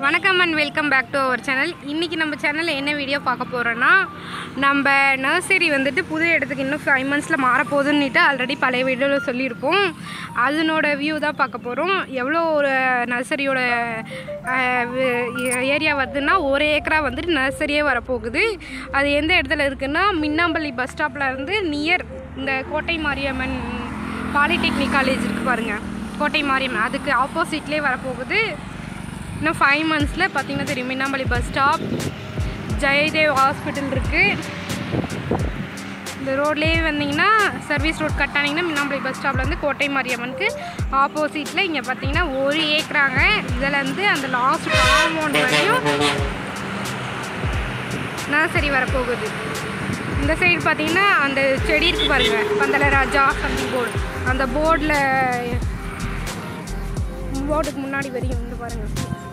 வணக்கம் and welcome back to our channel இன்றைக்கி நம்ம சேனலில் என்ன வீடியோ பார்க்க போகிறோன்னா நம்ம நர்சரி வந்துட்டு புது இடத்துக்கு இன்னும் ஃபைவ் மந்த்ஸில் மாறப்போகுதுன்னுட்டு ஆல்ரெடி பழைய வீடியோவில் சொல்லியிருப்போம் அதனோட வியூ தான் பார்க்க போகிறோம் எவ்வளோ ஒரு நர்சரியோட ஏரியா வருதுன்னா ஒரு ஏக்கரா வந்துட்டு நர்சரியே வரப்போகுது அது எந்த இடத்துல இருக்குன்னா மின்னாம்பள்ளி பஸ் ஸ்டாப்பில் இருந்து நியர் இந்த கோட்டை மாரியம்மன் பாலிடெக்னிக் காலேஜ் இருக்குது பாருங்கள் கோட்டை மாரியம்மன் அதுக்கு ஆப்போசிட்லேயே வரப்போகுது இன்னும் ஃபைவ் மந்த்ஸில் பார்த்தீங்கன்னா தெரியும் Minnampalli bus stop Jayadev hospital இருக்குது இந்த ரோட்லேயே வந்தீங்கன்னா சர்வீஸ் ரோட் கட் ஆனீங்கன்னா மின்னாம்பள்ளி பஸ் ஸ்டாப்லேருந்து கோட்டை மாரியம்மனுக்கு ஆப்போசிட்டில் இங்கே பார்த்தீங்கன்னா ஒரு ஏக்கராங்க இதுலேருந்து அந்த லாஸ்ட் காம்பவுண்ட் வரையும் நர்சரி வரப்போகுது இந்த சைடு பார்த்தீங்கன்னா அந்த செடி இருக்கு பாருங்க பந்தல ராஜா சம்திங் போர்டு அந்த போர்டில் போர்டுக்கு முன்னாடி வரையும் வந்து பாருங்க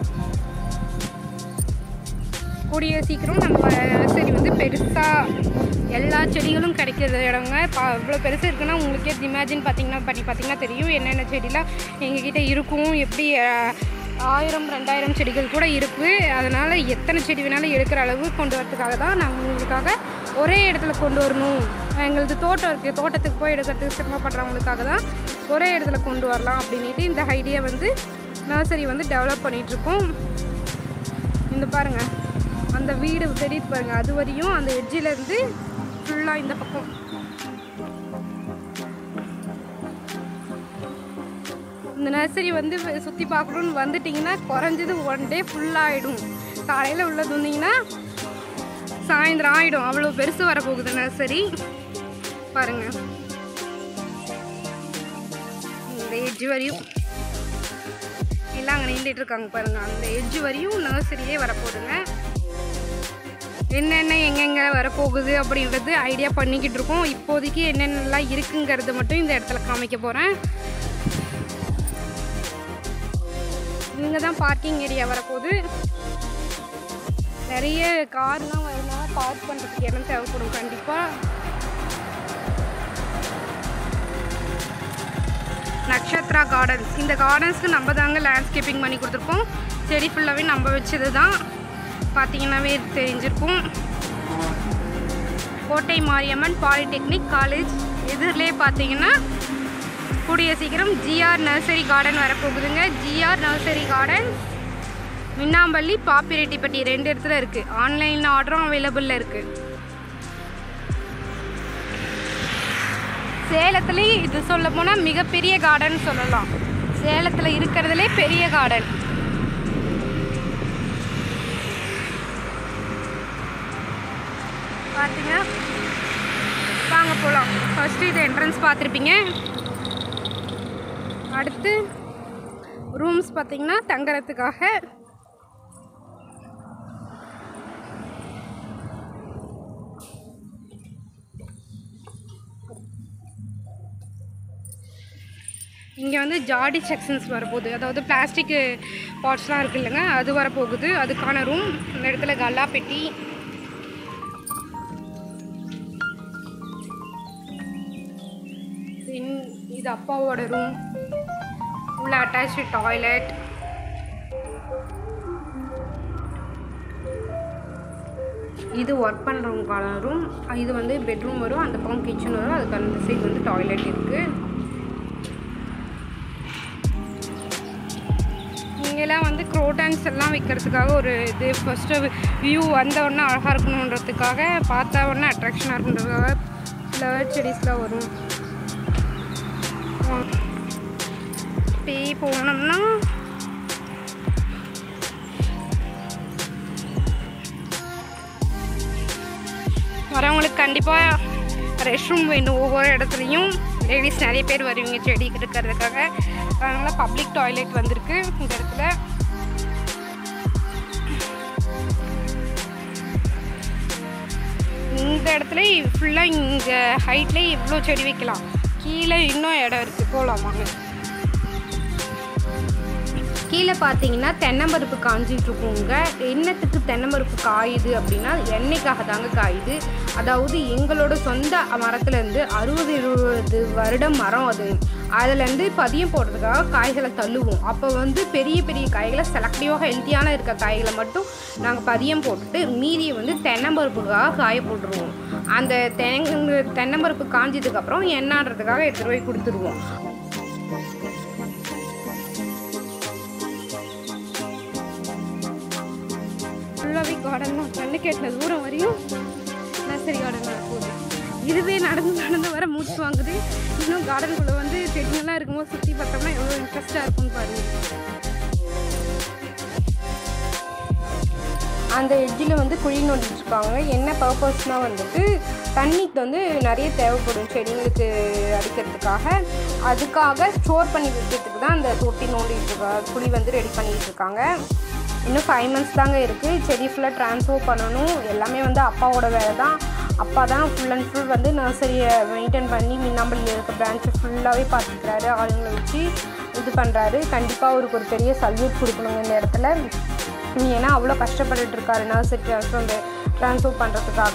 கூடிய சீக்கிரம் நம்ம நர்சரி வந்து பெருசாக எல்லா செடிகளும் கிடைக்கிற இடங்க பா இவ்வளோ பெருசு இருக்குன்னா உங்களுக்கே இமேஜின் பார்த்தீங்கன்னா பண்ணி பார்த்தீங்கன்னா தெரியும் என்னென்ன செடிலாம் எங்ககிட்ட இருக்கும் எப்படி அஹ், ஆயிரம் ரெண்டாயிரம் செடிகள் கூட இருக்குது அதனால் எத்தனை செடி வேணாலும் எடுக்கிற அளவு கொண்டு வரதுக்காக தான் நாங்கள் உங்களுக்காக ஒரே இடத்துல கொண்டு வரணும் எங்களது தோட்டம் இருக்குது தோட்டத்துக்கு போய் எடுக்கிறதுக்கு சிரமப்படுறவங்களுக்காக தான் ஒரே இடத்துல கொண்டு வரலாம் அப்படின்ட்டு இந்த ஐடியா வந்து நர்சரி வந்து டெவலப் பண்ணிகிட்ருக்கோம் இந்த பாருங்க அந்த வீடு தெரியுது பாருங்க அது வரையும் அந்த எட்ஜில் இருந்து ஃபுல்லாக இந்த பக்கம் இந்த நர்சரி வந்து சுற்றி பார்க்கணுன்னு வந்துட்டிங்கன்னா குறைஞ்சது ஒன் டே ஃபுல்லாகிடும் காலையில் உள்ளது வந்தீங்கன்னா சாயந்தரம் ஆகிடும் அவ்வளோ பெருசு வரப்போகுது நர்சரி பாருங்க இந்த எட்ஜ் வரையும் எல்லாம் அங்கே நின்றுட்டு இருக்காங்க பாருங்க அந்த எட்ஜ் வரையும் நர்சரியே வரப்போகுதுங்க என்னென்ன எங்கெங்கே வரப்போகுது அப்படின்றது ஐடியா பண்ணிக்கிட்டு இருக்கோம் இப்போதைக்கு என்னென்னலாம் இருக்குங்கிறது மட்டும் இந்த இடத்துல காமிக்க போகிறேன் இங்கே தான் பார்க்கிங் ஏரியா வரப்போகுது நிறைய கார்லாம் வரனால பார்க் பண்ணுறதுக்கு இடம் தேவைப்படும் கண்டிப்பாக நக்ஷத்ரா கார்டன்ஸ் இந்த கார்டன்ஸ்க்கு நம்ம தாங்க லேண்ட்ஸ்கேப்பிங் பண்ணி கொடுத்துருக்கோம் செடி ஃபுல்லாகவே நம்ம வச்சது தான் பார்த்தீங்கன்னாவே தெரிஞ்சிருக்கும் கோட்டை மாரியம்மன் பாலிடெக்னிக் காலேஜ் எதிரிலே பார்த்தீங்கன்னா கூடிய சீக்கிரம் ஜிஆர் நர்சரி கார்டன் வரப்போகுதுங்க GR nursery garden Minnampalli Pappireddipatti ரெண்டு இடத்துல இருக்குது ஆன்லைனில் ஆர்டரும் அவைலபிளில் இருக்குது சேலத்துலேயே இது சொல்ல போனால் மிகப்பெரிய கார்டன் சொல்லலாம் சேலத்தில் இருக்கிறதுலே பெரிய கார்டன் பார்த்தீங்க வாங்க போகலாம் ஃபஸ்ட்டு இது என்ட்ரன்ஸ் பார்த்துருப்பீங்க அடுத்து ரூம்ஸ் பார்த்தீங்கன்னா தங்குறதுக்காக இங்கே வந்து ஜாடி செக்ஷன்ஸ் வரப்போகுது அதாவது பிளாஸ்டிக் பாட்ஸ்லாம் இருக்கு இல்லைங்க அது வரப்போகுது அதுக்கான ரூம் இந்த இடத்துல கல்லா பெட்டி இன்- இது அப்பாவோட ரூம் உள்ள அட்டாச்சு டாய்லெட் இது ஒர்க் பண்ணுறவங்களுக்கான ரூம் இது வந்து பெட்ரூம் வரும் அந்த பக்கம் கிச்சன் வரும் அதுக்கு அந்த சைடு வந்து டாய்லெட் இருக்குது இங்கெல்லாம் வந்து க்ரோட்டன்ஸ் எல்லாம் வைக்கிறதுக்காக ஒரு இது ஃபஸ்ட்டு வியூ வந்த உடனே அழகாக இருக்கணுன்றதுக்காக பார்த்தா உடனே அட்ராக்ஷனாக இருக்குன்றதுக்காக ஃப்ளவர் செடிஸ்லாம் வரும் அப்படியே போனோம்னா வரவங்களுக்கு கண்டிப்பாக ரெஸ்ட் ரூம் வேணும் ஒவ்வொரு இடத்துலையும் லேடிஸ் நிறைய பேர் வருவீங்க செடி இருக்கிறதுக்காக அதனால் பப்ளிக் டாய்லெட் வந்திருக்கு இந்த இடத்துல இந்த இடத்துல ஃபுல்லாக இங்கே ஹைட்லேயே இவ்வளோ செடி வைக்கலாம் கீழே இன்னும் இடம் இருக்குது போகலாம் வாங்க கீழே பார்த்தீங்கன்னா தென்னம்பருப்பு காஞ்சிட்டு இருக்குங்க என்னத்துக்கு தென்னம்பருப்பு காயுது அப்படின்னா எண்ணெய்க்காக தாங்க காயுது அதாவது எங்களோட சொந்த மரத்துலேருந்து அறுபது இருபது வருடம் மரம் அது அதுலேருந்து பதியம் போடுறதுக்காக காய்களை தள்ளுவோம் அப்போ வந்து பெரிய பெரிய காய்களை செலக்டிவாக ஹெல்த்தியான இருக்க காய்களை மட்டும் நாங்கள் பதியம் போட்டுட்டு மீதியை வந்து தென்னம்பருப்புக்காக காய போட்டுருவோம் அந்த தெங்க தென்னம்பருப்பு காஞ்சதுக்கப்புறம் எண்ணாடுறதுக்காக எடுத்துகிட்டு போய் கொடுத்துருவோம் ஃபுல்லாகவே கார்டன் தான் கண்ணு கேட்டின தூரம் வரையும் நர்சரி கார்டன் தான் போகுது இதுவே நடந்து நடந்து வர மூச்சு வாங்குது இன்னும் கார்டனுக்குள்ளே வந்து செடிங்கெல்லாம் இருக்கும்போது சுற்றி பார்த்தோம்னா எவ்வளோ இன்ட்ரெஸ்ட்டாக இருக்கும்னு பாருங்க அந்த எட்ஜில் வந்து குழி நோண்டிட்டு இருக்காங்க என்ன பர்பஸ்னால் வந்துட்டு தண்ணிக்கு வந்து நிறைய தேவைப்படும் செடிங்களுக்கு அடிக்கிறதுக்காக அதுக்காக ஸ்டோர் பண்ணி வைக்கிறதுக்கு தான் அந்த தொட்டி நோண்டிட்டு இருக்காங்க குழி வந்து ரெடி பண்ணிட்டு இருக்காங்க இன்னும் ஃபைவ் மந்த்ஸ் தாங்க இருக்குது செடி ஃபுல்லாக ட்ரான்ஸ்ஃபர் பண்ணணும் எல்லாமே வந்து அப்பாவோட வேலை தான் அப்பா தான் ஃபுல் அண்ட் ஃபுல் வந்து நர்சரியை மெயின்டைன் பண்ணி மின்னாம்பள்ளியில் இருக்க பிரான்ச்சை ஃபுல்லாகவே பார்த்துக்கிறாரு ஆளுங்களை வச்சு இது பண்ணுறாரு கண்டிப்பாக அவருக்கு ஒரு பெரிய சல்யூட் கொடுக்கணுங்க இந்த இடத்துல ஏன்னா அவ்வளோ கஷ்டப்பட்டுட்டு இருக்காரு நர்சரி ட்ரான்ஸ்ஃபர் ட்ரான்ஸ்ஃபர் பண்ணுறதுக்காக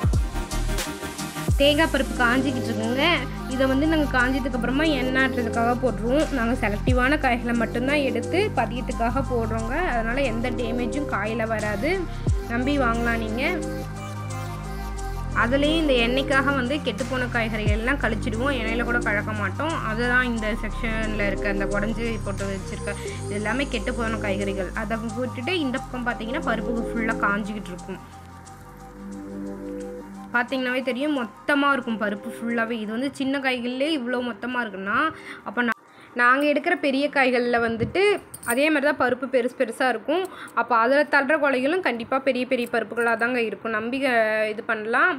தேங்காய் பருப்பு காஞ்சிக்கிட்டு இருக்குங்க இதை வந்து நாங்கள் காஞ்சதுக்கு அப்புறமா எண்ணெய் ஆட்டுறதுக்காக போட்டுருவோம் நாங்கள் செலக்டிவான காய்களை மட்டும்தான் எடுத்து பதியத்துக்காக போடுறோங்க அதனால் எந்த டேமேஜும் காயில் வராது நம்பி வாங்கலாம் நீங்கள் அதுலேயும் இந்த எண்ணெய்க்காக வந்து கெட்டுப்போன காய்கறிகள் எல்லாம் கழிச்சிடுவோம் எண்ணெயில் கூட கலக்க மாட்டோம் அதுதான் இந்த செக்ஷனில் இருக்க அந்த குடஞ்சி போட்டு வச்சுருக்க இது எல்லாமே கெட்டு போன காய்கறிகள் அதை விட்டுட்டு இந்த பக்கம் பார்த்தீங்கன்னா பருப்பு ஃபுல்லாக காஞ்சிக்கிட்டு இருக்கும் பார்த்தீங்கன்னாவே தெரியும் மொத்தமாக இருக்கும் பருப்பு ஃபுல்லாகவே இது வந்து சின்ன காய்கள்லே இவ்வளோ மொத்தமாக இருக்குன்னா அப்போ நான் நாங்கள் எடுக்கிற பெரிய காய்களில் வந்துட்டு அதே மாதிரி தான் பருப்பு பெருசு பெருசாக இருக்கும் அப்போ அதில் தள்ளுற கொலைகளும் கண்டிப்பாக பெரிய பெரிய பருப்புகளாக தாங்க இருக்கும் நம்பி அஹ், இது பண்ணலாம்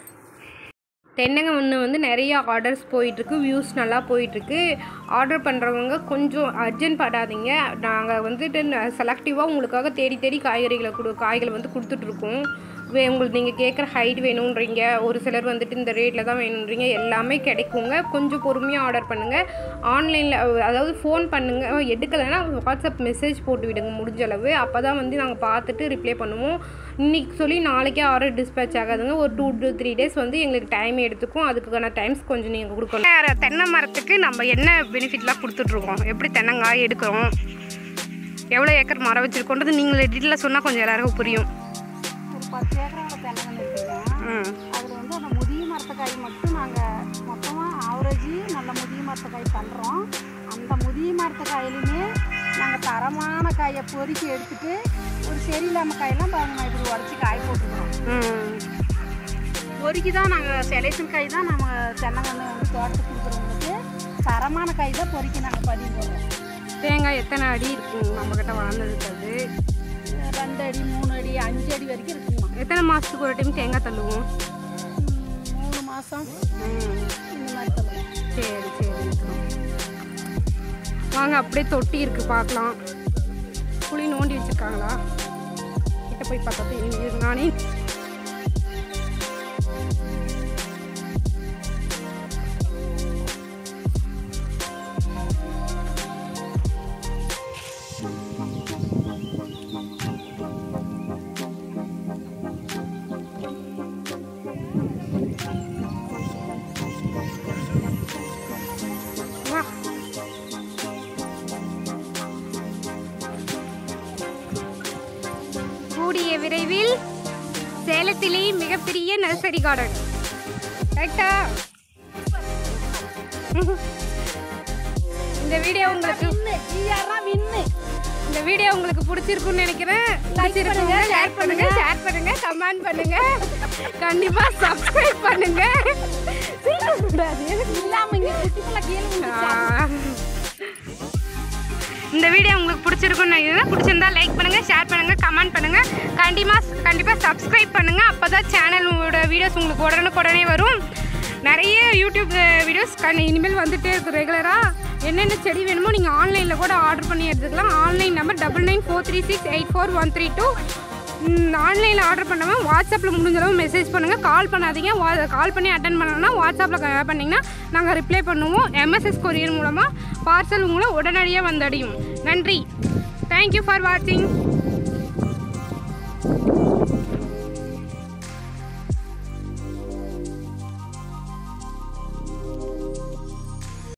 தென்னங்க ஒன்று வந்து நிறைய ஆர்டர்ஸ் போயிட்டுருக்கு வியூஸ் நல்லா போயிட்டுருக்கு ஆர்டர் பண்ணுறவங்க கொஞ்சம் அர்ஜென்ட் படாதீங்க நாங்கள் வந்துட்டு செலக்டிவாக உங்களுக்காக தேடி தேடி காய்கறிகளை கொடு காய்களை வந்து கொடுத்துட்ருக்கோம் வே உங்களுக்கு நீங்கள் கேட்குற ஹைட் வேணுன்றீங்க ஒரு சிலர் வந்துட்டு இந்த ரேட்டில் தான் வேணுன்றீங்க எல்லாமே கிடைக்குங்க கொஞ்சம் பொறுமையாக ஆர்டர் பண்ணுங்கள் ஆன்லைனில் அதாவது ஃபோன் பண்ணுங்கள் எடுக்கலைன்னா வாட்ஸ்அப் மெசேஜ் போட்டு விடுங்க முடிஞ்ச அளவு அப்போ தான் வந்து நாங்கள் பார்த்துட்டு ரிப்ளை பண்ணுவோம் இன்னைக்கு சொல்லி நாளைக்கே ஆர்டர் டிஸ்பேச் ஆகாதுங்க ஒரு டூ டு த்ரீ டேஸ் வந்து எங்களுக்கு டைம் எடுத்துக்கும் அதுக்கான டைம்ஸ் கொஞ்சம் நீங்கள் கொடுக்கணும் வேறு தென்னை மரத்துக்கு நம்ம என்ன பெனிஃபிட்லாம் கொடுத்துட்ருக்கோம் எப்படி தென்னங்காய் எடுக்கிறோம் எவ்வளோ ஏக்கர் மரம் வச்சுருக்கோன்றது நீங்கள் டீட்டெயிலாக சொன்னால் கொஞ்சம் எல்லாருக்கும் புரியும் ஒரு பத்து ஏக்கரோட தென்னங்கன்று வச்சுருக்கோம் ம் அதில் வந்து அந்த முதிய மரத்தக்காய் மட்டும் நாங்கள் மொத்தமாக ஆவரேஜ் நல்ல முதிய மரத்தக்காய் பண்ணுறோம் அந்த முதிய மரத்தக்காயிலுமே நாங்கள் தரமான காயை பொறுக்கி எடுத்துட்டு ஒரு சரியில்லாமல் காயெல்லாம் பாருங்க நான் இப்படி உடச்சி காய் போட்டுக்கிறோம் ம் பொறுக்கி தான் நாங்கள் செலேஷன் காய் தான் நம்ம தென்னங்கன்று வந்து தோட்டத்துக்கு கொடுக்குறவங்களுக்கு தரமான காய் தான் பொறுக்கி நாங்கள் பதிவு போடுறோம் தேங்காய் எத்தனை அடி இருக்கும் நம்மக்கிட்ட வளர்ந்ததுக்கு அது ரெண்டு அடி மூணு அடி அஞ்சு அடி வரைக்கும் இருக்குமா எத்தனை மாதத்துக்கு ஒரு டைம் தேங்காய் தள்ளுவோம் மூணு மாதம் ம் இந்த மாதிரி தருவோம் சரி சரி வாங்க அப்படியே தொட்டி இருக்கு பார்க்கலாம் குழி நோண்டி வச்சிருக்காங்களா கிட்ட போய் பார்த்தா தெரியும் நானே வா கூடிய விரைவில் சேலத்திலே மிகப்பெரிய நர்சரி கார்டன் கரெக்டா இந்த வீடியோ உங்களுக்கு வின்னு இந்த வீடியோ உங்களுக்கு பிடிச்சிருக்கும்னு நினைக்கிறேன் பிடிச்சிருக்குங்க ஷேர் பண்ணுங்க ஷேர் பண்ணுங்க கமெண்ட் பண்ணுங்க கண்டிப்பா சப்ஸ்கிரைப் பண்ணுங்க கூடாது இல்லாம இங்க குட்டி பிள்ளை கீழே விழுந்துருச்சு. ஆ. இந்த வீடியோ உங்களுக்கு பிடிச்சிருக்கும்னு நினைக்கிறேன் பிடிச்சிருந்தா லைக் பண்ணுங்க ஷேர் பண்ணுங்க கமெண்ட் பண்ணுங்க கண்டிப்பா கண்டிப்பா சப்ஸ்கிரைப் பண்ணுங்க அப்பதான் சேனலோட வீடியோஸ் உங்களுக்கு உடனுக்குடனே வரும் நிறைய யூடியூப் வீடியோஸ் கண் இனிமேல் வந்துட்டே இருக்கும் ரெகுலராக என்னென்ன செடி வேணுமோ நீங்கள் ஆன்லைனில் கூட ஆர்டர் பண்ணி எடுத்துக்கலாம் online number double nine four three six eight four one three two ஆன்லைனில் ஆர்டர் பண்ணவங்க வாட்ஸ்அப்பில் முடிஞ்ச அளவு மெசேஜ் பண்ணுங்கள் கால் பண்ணாதீங்க வா கால் பண்ணி அட்டன் பண்ணணும்னா வாட்ஸ்அப்பில் பண்ணிங்கன்னா நாங்கள் ரிப்ளை பண்ணுவோம் எம்எஸ்எஸ் கொரியர் மூலமாக பார்சல் உங்களை உடனடியாக வந்தடையும் நன்றி தேங்க்யூ ஃபார் வாட்சிங்